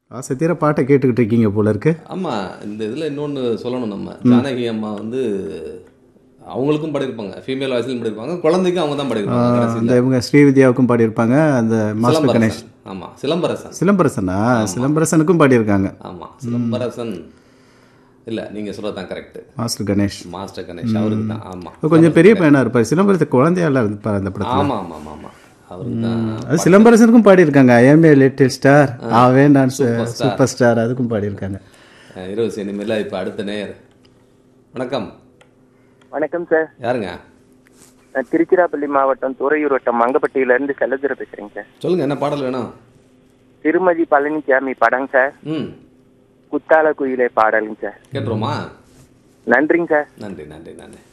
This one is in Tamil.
ஆசை தீர பாட்டை கேட்டுக்கிட்டு இருக்கீங்க போல இருக்கு ஆமாம் இந்த இதில் இன்னொன்று சொல்லணும் நம்ம ஜானகி அம்மா வந்து அவங்களுக்கும் பாடியிருப்பாங்க ஃபீமேல் வாய்ஸ்லையும் பாடியிருப்பாங்க குழந்தைக்கும் அவங்க தான் பாடியிருப்பாங்க அந்த கடைசியில் இவங்க ஸ்ரீவித்யாவுக்கும் பாடியிருப்பாங்க அந்த மாஸ்டர் கணேஷ் சிலம்பரசன் ஆமாம் சிலம்பரசன் சிலம்பரசனா சிலம்பரசனுக்கும் பாடியிருக்காங்க ஆமாம் சிலம்பரசன் இல்லை நீங்கள் சொல்கிறது தான் correct master Ganesh master Ganesh அவருக்கு தான் ஆமாம் கொஞ்சம் பெரிய பையனா இருப்பார் சிலம்பரத்து குழந்தையால இருப்பார் அந்த படத்தில் ஆமாம் ஆமாம் ஆமாம் ஆமாம் அவருக்கு தான் அது சிலம்பரசனுக்கும் பாடியிருக்காங்க ஐஎம்ஏ லிட்டில் ஸ்டார் ஆவே நான் சூப்பர் ஸ்டார் அதுக்கும் பாடியிருக்காங்க அஹ், இரவு சினிமையில் இப்போ அடுத்த நேர் வணக்கம் வணக்கம் சார் யாருங்க நான் திருச்சிராப்பள்ளி மாவட்டம் துறையூர் வட்டம் மங்கப்பட்டியில இருந்து செல்லதுரை பேசுறேங்க சார் சொல்லுங்கள் என்ன பாடல் வேணும் திருமதி பழனிசாமி படம் சார் ம் குத்தால குயிலே பாடலுங்க சார் கேட்டுருவோமா நன்றிங்க சார் நன்றி நன்றி நன்றி